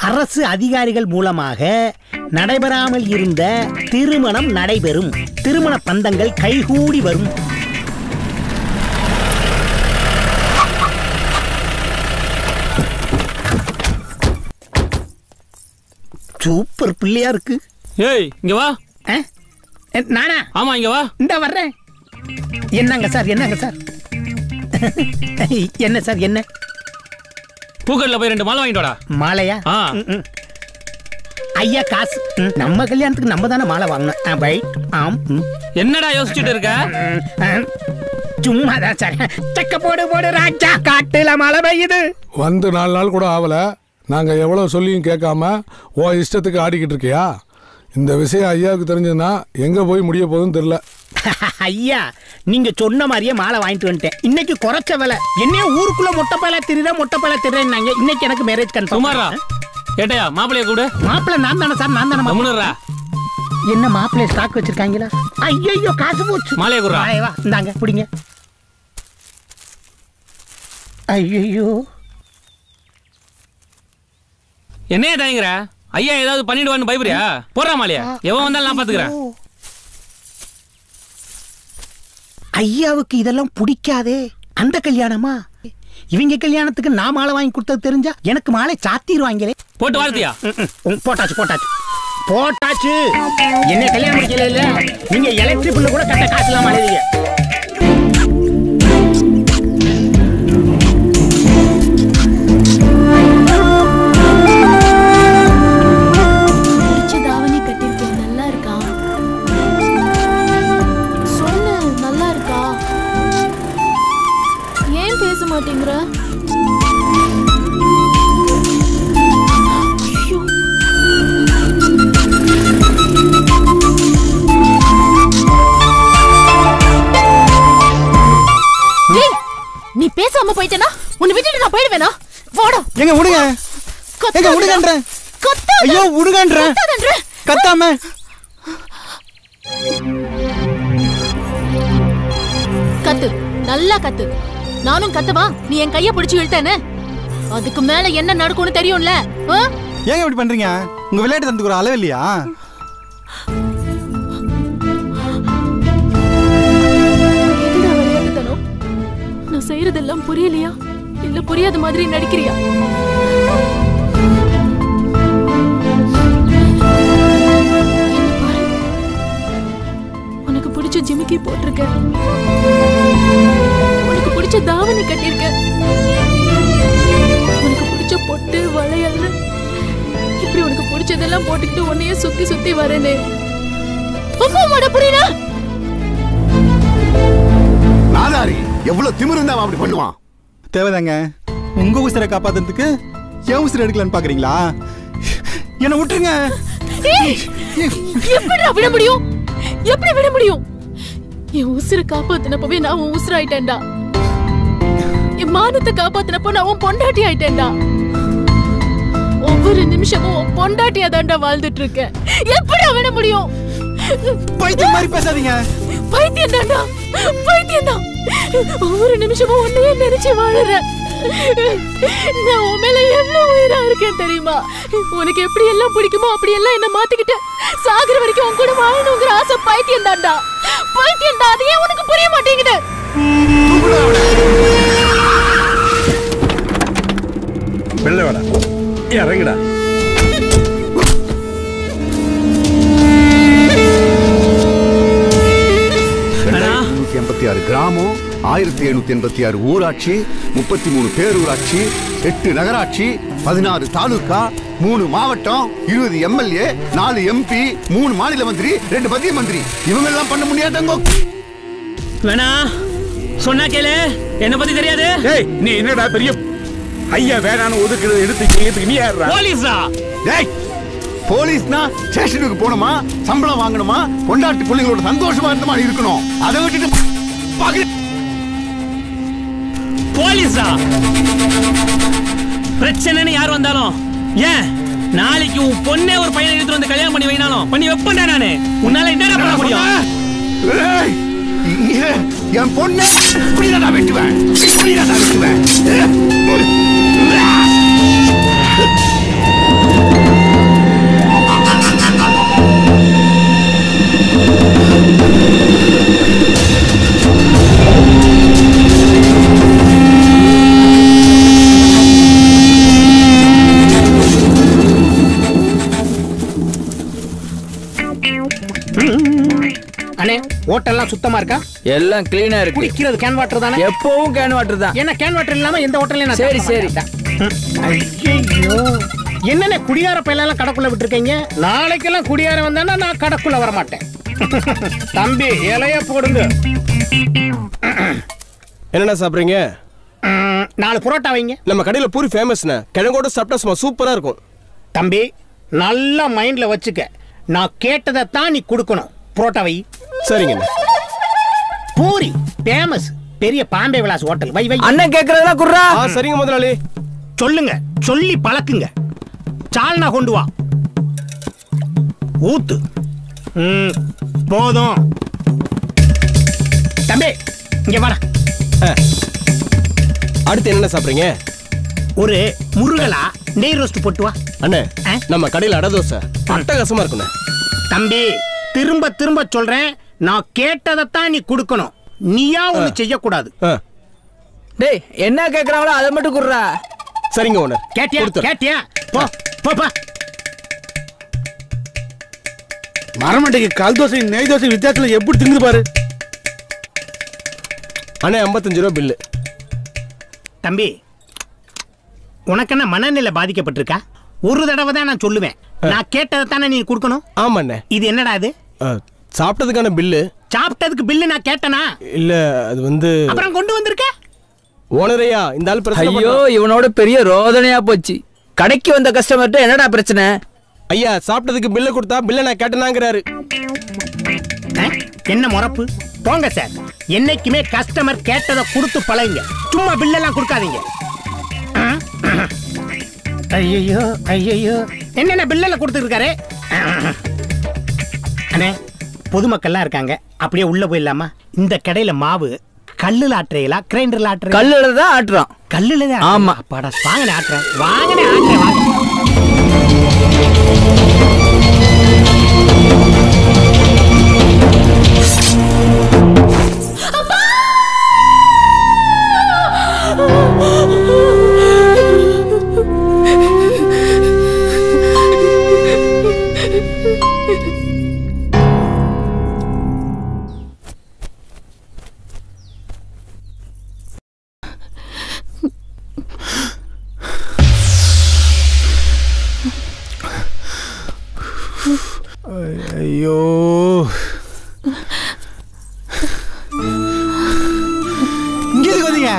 அரசு அதிகாரிகள் மூலமாக நடைபெறாமல் இருந்த திருமணம் நடைபெறும் திருமண பந்தங்கள் கைகூடி வரும் சூப்பர் பிள்ளையா இருக்கு ஏய் இங்க வா ஆ? எ, நானா ஆமா இங்க வா இந்த வர்றேன் என்னங்க சார் என்னங்க சார் என்ன சார் என்ன பூக்கடைல போய் ரெண்டு மாலை வாங்கிட்டு வாடா மாலையா ஆ. ம், ம். ஐயா காசு ம், நம்ம கல்யாணத்துக்கு நம்ம தானே மாலை வாங்கணும் ஆ, ரைட் ஆம் ம். என்னடா யோசிச்சுட்டு இருக்க ம், ஆ. சும்மா தான் சார் செக்க போடு போடு ராஜா காட்டுல மழை பெய்யுது வந்து நாலு நாள் கூட ஆகல நாங்க எவ்வளவு சொல்லியும் கேட்காம ஓ இஷ்டத்துக்கு ஆடிக்கிட்டு இருக்கியா இந்த விஷயம் ஐயாவுக்கு தெரிஞ்சதுன்னா எங்க போய் முடிய போகுதுன்னு தெரியல ஐயா நீங்க சொன்ன மாதிரியே மாலை வாங்கிட்டு வந்துட்டேன் இன்னைக்கு குறைச்ச விலை என்னைய ஊருக்குள்ள மொட்டை பையலா தெரியுதா மொட்டை பையலா தெரியுறாங்க இன்னைக்கு எனக்கு மேரேஜ் சுமாரா கன்ஃபார்ம் ஏட்டையா மாப்பிளைய கூடு மாப்பிள்ள நான் தானே சார் நான் தானே மாப்பிள்ளை. கம்முனுறா என்ன மாப்பிள்ளை ஸ்டாக் வச்சிருக்காங்களா ஐயோ காசு போச்சு மாலையை குடுறா. மாலையை வா இந்தாங்க பிடிங்க ஐயோ என்னைய தயங்குற ஐயா ஏதாவது பண்ணிடுவான்னு பயப்படுறியா போடுறா மாலையா எவன் வந்தாலும் நான் பாத்துக்கிறேன் ஐயாவுக்கு இதெல்லாம் பிடிக்காதே அந்த கல்யாணமா இவங்க கல்யாணத்துக்கு நான் மாலை வாங்கி கொடுத்தது தெரிஞ்சா எனக்கு மாலை சாத்திடுவாங்களே போட்டு வாழ்த்தியா ம், ம், ம், போட்டாச்சு போட்டாச்சு போட்டாச்சு என்ன கல்யாணம் முடிக்கல இல்ல நீங்க எலக்ட்ரிக் பில்லு கூட கட்ட காசு இல்லாம அழுவீங்க பிடிச்ச தாவணி கட்டிருக்கேன் நல்லா இருக்கா சொல்லு நல்லா இருக்கா ஏன் பேச மாட்டேங்கிற ஐயோ. ஏய், நீ பேசாம போயிட்டேனா உன்னை விட்டுட்டு நான் போயிடுவேனா வாடா எங்க விடுங்க கத்தாதடா. எங்க விடுங்கன்றேன் கத்தாத. ஐயோ விடுங்கன்றேன் கத்தாதன்றேன். கத்தாம கத்து நல்லா கத்து நானும் கத்துவா நீ என் கைய பிடிச்சு இழுத்தேன்னு அதுக்கு மேல என்ன நடக்கும்னு தெரியும்ல ஆ? ஏங்க இப்படி பண்றீங்க உங்க விளையாட்டு தந்துக்கு ஒரு அளவு இல்லையா எதுடா விளையாட்டுத்தனம்? நான் செய்யறதெல்லாம் புரியலையா இல்ல புரியாத மாதிரி நடிக்கிறியா என்ன பாரு. உனக்கு பிடிச்ச ஜிமிக்கி போட்டிருக்க உனக்கு பிடிச்ச தாவணி கட்டியிருக்க உனக்கு பிடிச்ச பொட்டு வளையல்னு இப்படி உனக்கு பிடிச்சதெல்லாம் போட்டுக்கிட்டு உன்னையே சுத்தி சுத்தி வரேனே உங்க புரியுதா நாதாரி எவ்வளவு திமிரு இருந்தா அவன் அப்படி பண்ணுவான் தேவைதாங்க உங்க உசிரை காப்பாத்துறதுக்கு என் உசிரை எடுக்கலான்னு பாக்குறீங்களா என்ன விட்டுருங்க ஏய், எப்படி விட முடியும் எப்படி விட முடியும் என் உசுரை காப்பாத்தினப்பவே நான் உன் உசுராயிட்டேன்டா என் மானத்தை காப்பாத்தினப்போ நான் உன் பொண்டாட்டி ஆயிட்டேன்டா ஒவ்வொரு நிமிஷமும் உன் பொண்டாட்டியா தான்டா வாழ்ந்துட்டு இருக்கேன் எப்படி விட முடியும் பைத்தியம் மாதிரி பேசாதீங்க பைத்தியம் தான்டா பைத்தியம் தான் ஒவ்வொரு நிமிஷமும் உன்னையே நினைச்சு வாழறேன் நான் உன் மேல எவ்வளவு உயிரா இருக்கேன் தெரியுமா உனக்கு எப்படி எல்லாம் பிடிக்குமோ அப்படி எல்லாம் என்ன மாத்திக்கிட்டு சாகுற வரைக்கும் உன் கூட வாழணுங்கிற ஆசை பைத்தியம் தான்டா பைத்தியம் தான் அது ஏன் உனக்கு புரிய மாட்டேங்குது வெளில வாடா இறங்குடா நூத்தி எண்பத்தி ஆறு கிராமம் ஆயிரத்தி எழுநூத்தி எண்பத்தி ஆறு ஊராட்சி முப்பத்தி மூணு பேரூராட்சி எட்டு நகராட்சி பதினாறு தாலுகா மூணு மாவட்டம் இருபது எம்எல்ஏ நாலு எம்பி மூணு மாநில மந்திரி ரெண்டு மத்திய மந்திரி இவங்க எல்லாம் பண்ண முடியாதங்க வேணா சொன்னா கேளு என்ன பத்தி தெரியாது ஏய் நீ என்னடா பெரிய ஐயா வேணான்னு ஒதுக்குறது எடுத்து செய்யறதுக்கு நீ யாருடா போலீஸா டேய் போலீஸ்னா ஸ்டேஷனுக்கு போகணுமா சம்பளம் வாங்கணுமா பொண்டாட்டி பிள்ளைங்களோட சந்தோஷமா இருந்த மாதிரி இருக்கணும் அதை விட்டுட்டு பாக்கு- போலீஸா பிரச்சனைன்னு யார் வந்தாலும் ஏன் நாளைக்கு உன் பொண்ணே ஒரு பையனை எடுத்து வந்து கல்யாணம் பண்ணி வைனாலும் பண்ணி வைப்பேன்டா நானு உன்னால என்னடா பண்ண முடியும் ஏய், ஏ- என் பொண்ணு இப்படிதான் நான் வெட்டுவேன் இப்படிதான் நான் வெட்டுவேன் அண்ணே ஹோட்டல்லாம் சுத்தமா இருக்கா எல்லாம் கிளீனா இருக்கு குடிக்கிறது கேன் வாட்டர் தானே எப்பவும் கேன் வாட்டர் தான் ஏன்னா கேன் வாட்டர் இல்லாம எந்த ஹோட்டலையும் நான் சரி, சாப்பிட மாட்டேன். ஐயையோ என்னென்ன குடியார பையலாம் கடைக்குள்ள விட்டுருக்கீங்க நாளைக்கெல்லாம் குடியார வந்தானா நான் கடைக்குள்ள வர மாட்டேன் தம்பி இலைய போடுங்க என்னண்ணா சாப்பிட்றீங்க ம், நாலு புரோட்டா வைங்க நம்ம கடையில் பூரி ஃபேமஸ்ண்ணே கிழங்கோட சாப்பிட்டா சும்மா சூப்பராக இருக்கும் தம்பி நல்லா மைண்ட்ல வச்சுக்க நான் கேட்டதை தான் நீ கொடுக்கணும் புரோட்டா வை சரிங்கண்ணே பூரி ஃபேமஸ் பெரிய பாம்பே விலாஸ் ஹோட்டல் வை வை அண்ணன் கேக்குறதெல்லாம் குர்ரா ஆ சரிங்க முதலாளி சொல்லுங்க சொல்லி பழக்குங்க சால்னா கொண்டு வா ஊத்து ம், போதும் தம்பி இங்க வாடா அடுத்து என்னென்ன சாப்பிட்றீங்க ஒரு முருகலா நெய் ரோஸ்ட் போட்டு வா அண்ணே ஆ? நம்ம கடையில் அடை தோசை அட்டகாசமா இருக்குண்ணே தம்பி திரும்ப திரும்ப சொல்றேன் நான் கேட்டதைத்தான் நீ கொடுக்கணும் நீயா ஒண்ணு செய்யக்கூடாது ஆ டேய் என்ன கேக்குறாங்களோ அதை மட்டும் குர்ரா சரிங்க ஓனர் கேட்டியா கேட்டியா போ போ போ மரமண்டைக்கு கல் தோசை நெய் தோசை வித்தியாசத்துல எப்படி திங்குது பாரு அண்ணே ஐம்பத்தஞ்சு ரூபா பில்லு தம்பி உனக்கு என்ன மனநிலை பாதிக்கப்பட்டிருக்கா ஒரு தடவை தான் நான் சொல்லுவேன் நான் கேட்டதை தானே நீ கொடுக்கணும் ஆமாண்ணே இது என்னடா இது ஆ, சாப்பிட்டதுக்கான பில்லு சாப்பிட்டதுக்கு பில்லு நான் கேட்டனா இல்ல அது வந்து அப்புறம் கொண்டு வந்திருக்க ஓனரையா இந்த ஆள் பிரச்சனை ஐயோ பண்றான். இவனோட பெரிய ரோதனையா போச்சு கடைக்கு வந்த கஸ்டமர்கிட்ட என்னடா பிரச்சனை ஐயா சாப்பிட்டதுக்கு பில்லை கொடுத்தா பில்லை நான் கேட்டனாங்கிறாரு ஆ? என்ன முறப்பு போங்க சார் என்னைக்குமே கஸ்டமர் கேட்டதை கொடுத்து பழகுங்க சும்மா பில்லெல்லாம் கொடுக்காதீங்க ஐயோ ஐயோ என்னென்ன பில்லெல்லாம் கொடுத்துருக்காரு அண்ணே பொதுமக்கள்லாம் இருக்காங்க அப்படியே உள்ள போயிடலாமா இந்த கடையில மாவு கல்லுல ஆட்டுறீங்களா கிரைண்டர்ல ஆட்டுறீங்களா கல்லுல தான் ஆட்டுறான் கல்லுல தான் ஆமா. அப்பாடா வாங்கனே ஆட்டுறேன் வாங்கனே ஆட்டுறேன் வாங்க ஐயோ இங்க எதுக்கு வந்தீங்க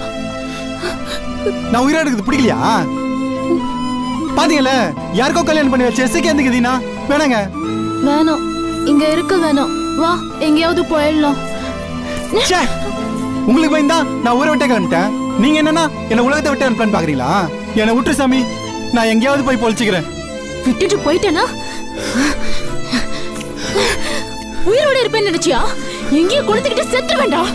நான் உயிரோட இருக்குது பிடிக்கலையா பாத்தீங்கல்ல யாருக்கோ கல்யாணம் பண்ணி வச்சு எஸ்ஐக்கு எந்துக்குதீனா வேணாங்க வேணாம் இங்க இருக்க வேணாம் வா எங்கேயாவது போயிடலாம் ச்சே உங்களுக்கு பயந்தா நான் ஊரை விட்டே வந்துட்டேன் நீங்க என்னன்னா என்ன உலகத்தை விட்டு அனுப்பலான்னு பாக்குறீங்களா என்னை விட்டு சாமி நான் எங்கேயாவது போய் பொழிச்சுக்கிறேன் விட்டுட்டு போயிட்டேனா உயிரோட இருப்பேன்னு நினைச்சியா எங்கேயும் கொளுத்துக்கிட்டு செத்து வேண்டாம்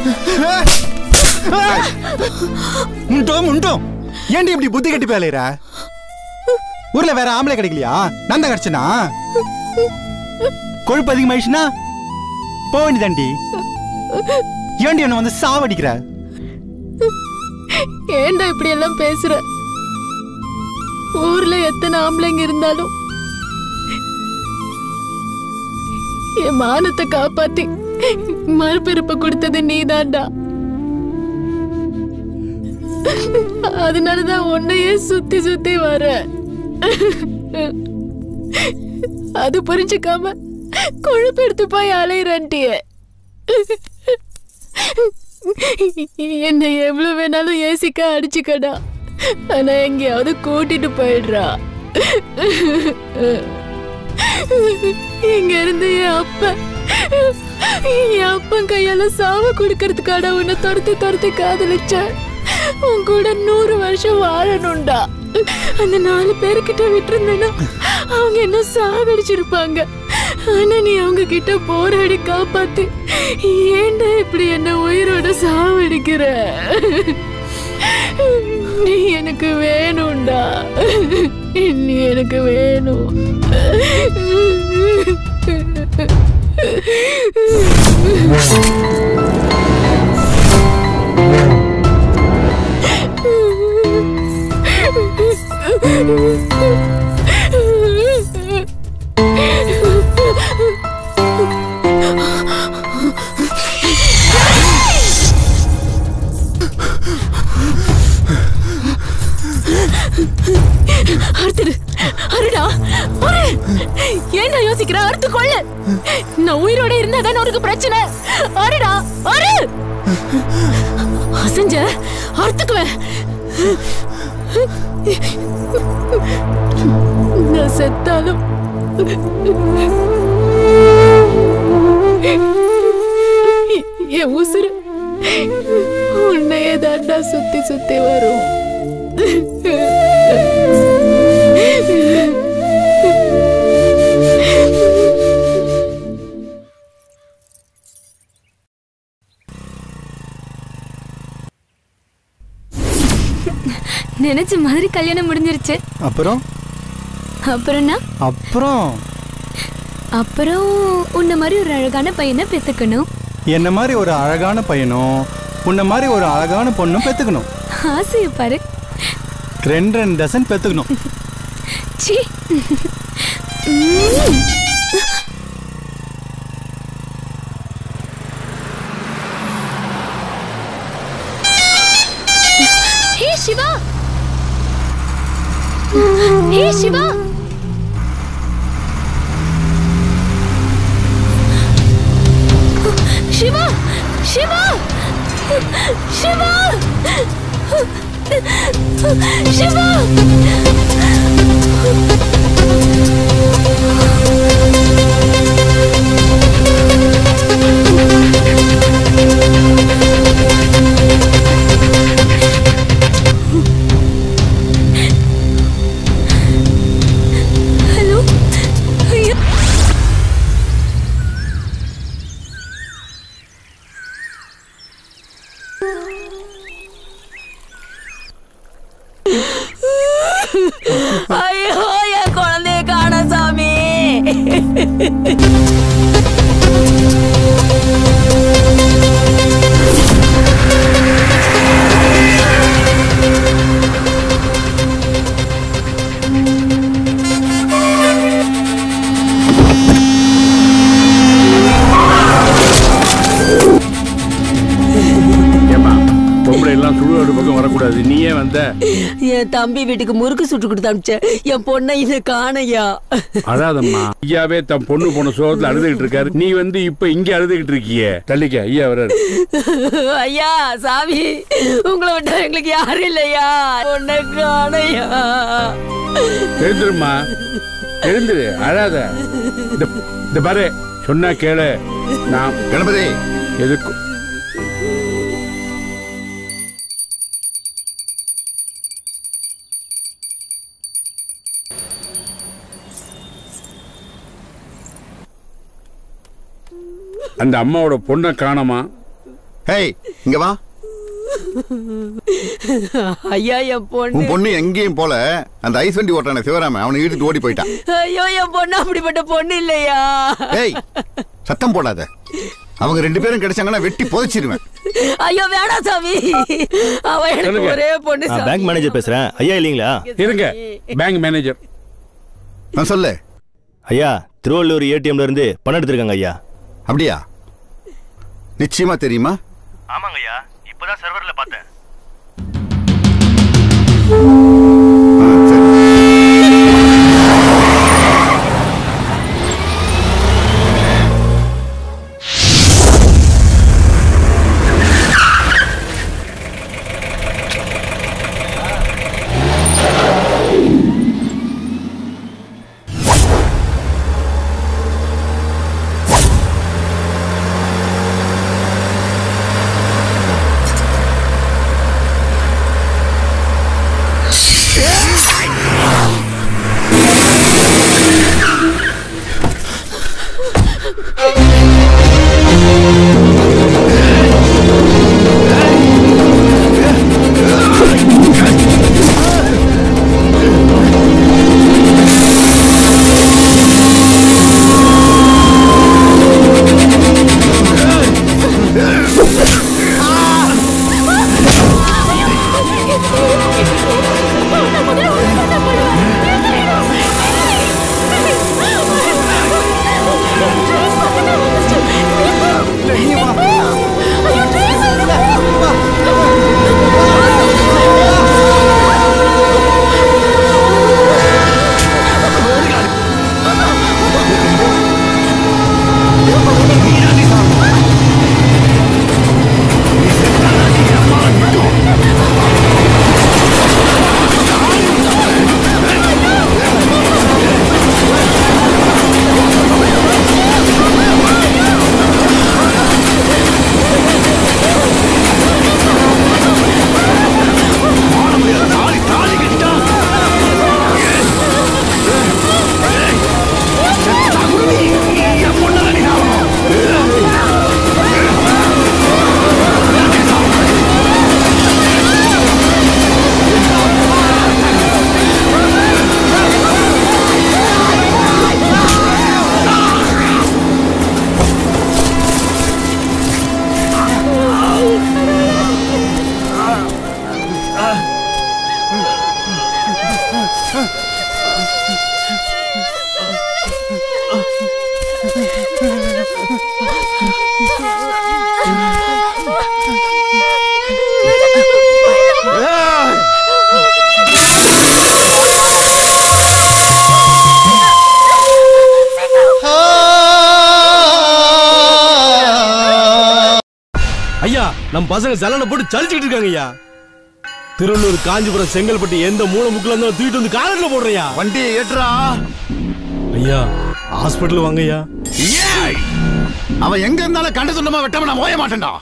முண்டோம் முண்டோம் ஏன்டி இப்படி புத்தி கட்டி பேலையிற ஊர்ல வேற ஆம்பளை கிடைக்கலையா நான் தான் கிடைச்சனா கொழுப்பு அதிகமாயிடுச்சுன்னா போக வேண்டியதாண்டி ஏன்டி என்ன வந்து சாவடிக்கிற ஏன்டா இப்படி எல்லாம் பேசுற ஊர்ல எத்தனை ஆம்பளைங்க இருந்தாலும் என் மானத்தை காப்பாத்தி மறுபிறப்பு கொடுத்தது நீதான்டா அதனாலதான் உன்னையே சுத்தி சுத்தி வர அது புரிஞ்சுக்காம கொழுப்பு எடுத்து போய் அலையிறன்ட்டிய என்னை எவ்வளவு வேணாலும் ஏசிக்க அடிச்சுக்கடா ஆனா எங்கேயாவது கூட்டிட்டு போயிடுறா இங்க இருந்து என் அப்பன் என் அப்பன் கையால சாவ குடுக்கறதுக்காட உன்னை துரத்தி துரத்தி காதலிச்சேன் உன் கூட நூறு வருஷம் வாழணும்டா அந்த நாலு பேர்கிட்ட விட்டுருந்தேன்னா அவங்க என்ன சாகடிச்சிருப்பாங்க ஆனா நீ அவங்க கிட்ட போராடி காப்பாத்தி ஏன்டா இப்படி என்ன உயிரோட சாவடிக்கிற நீ எனக்கு வேணும்டா நீ எனக்கு வேணும் அறுத்துடு அருடா அரு ஏன்டா யோசிக்கிற அறுத்து கொள்ளு நான் உயிரோட இருந்தா தானே உனக்கு பிரச்சனை அருடா அரு அசஞ்ச அறுத்துக்குவேன் நான் செத்தாலும் என் உசுறு உன்னையே தாண்டா சுத்தி சுத்தி வரும் நினைச்ச மாதிரி கல்யாணம் முடிஞ்சிருச்சு அப்புறம் அப்புறம்னா அப்புறம் அப்புறம் உன்ன மாதிரி ஒரு அழகான பையனை பெத்துக்கணும் என்ன மாதிரி ஒரு அழகான பையனும் உன்ன மாதிரி ஒரு அழகான பொண்ணும் பெத்துக்கணும் ஆசையை பாரு ரெண்டு ரெண்டு டசன் பெத்துக்கணும் சி hey Shiva hey Shiva Shiva Shiva Shiva Shiva hello ஐயோ ஐயோ என் குழந்தைய காண சாமி ஏமா பொம்பளை எல்லாம் சுடுகாடு பக்கம் வரக்கூடாது நீயே வந்த என் தம்பி வீட்டுக்கு முறுக்கு சுட்டு கொடுத்து அனுப்பிச்சேன் என் பொண்ணை இது காணையா அழாதம்மா ஐயாவே தன் பொண்ணு போன சோகத்துல அழுதுகிட்டு இருக்காரு நீ வந்து இப்ப இங்க அழுதுகிட்டு இருக்கியே தள்ளிக்க ஐயா வர்றாரு ஐயா சாமி உங்களை விட்டா எங்களுக்கு யாரும் இல்லையா உன்னை காணையா எழுந்துருமா எழுந்துரு அழாத இந்த இந்த பாரு சொன்னா கேளு நான் கணபதி எதுக்கு அந்த அம்மாவோட பொண்ணை காணோமா ஹேய் இங்க வா ஐயா என் பொண்ணு உன் பொண்ணு எங்கேயும் போல அந்த ஐஸ் வண்டி ஓட்டான சிவராம அவனை இழுத்துட்டு ஓடி போயிட்டான் ஐயோ என் பொண்ணு அப்படிப்பட்ட பொண்ணு இல்லையா ஏய் சத்தம் போடாத அவங்க ரெண்டு பேரும் கிடைச்சாங்கன்னா வெட்டி புதைச்சிருவேன் ஐயோ வேணாம் சாமி அவ எனக்கு சொல்லுங்க. ஒரே பொண்ணு நான் சாமி பேங்க் மேனேஜர் பேசுறேன் ஐயா இல்லைங்களா இருங்க பேங்க் மேனேஜர் நான் சொல்லு ஐயா திருவள்ளூர் ஏடிஎம்ல இருந்து பணம் எடுத்திருக்காங்க ஐயா அப்படியா நிச்சயமா தெரியுமா ஆமாங்க ஐயா இப்பதான் சர்வர்ல பார்த்தேன் ஆ, சரி. ஐயா நம்ம பசங்க சலனை போட்டு சலிச்சுக்கிட்டு இருக்காங்க ஐயா திருவள்ளூர் காஞ்சிபுரம் செங்கல்பட்டு எந்த மூல முக்கில் இருந்தாலும் தூக்கிட்டு வந்து காலத்துல போடுறியா வண்டியை ஏற்றுறா ஐயா ஹாஸ்பிட்டல் வாங்க ஐயா அவன் எங்க இருந்தாலும் கண்டு சொந்தமா வெட்டாம நான் ஓய மாட்டேன்டா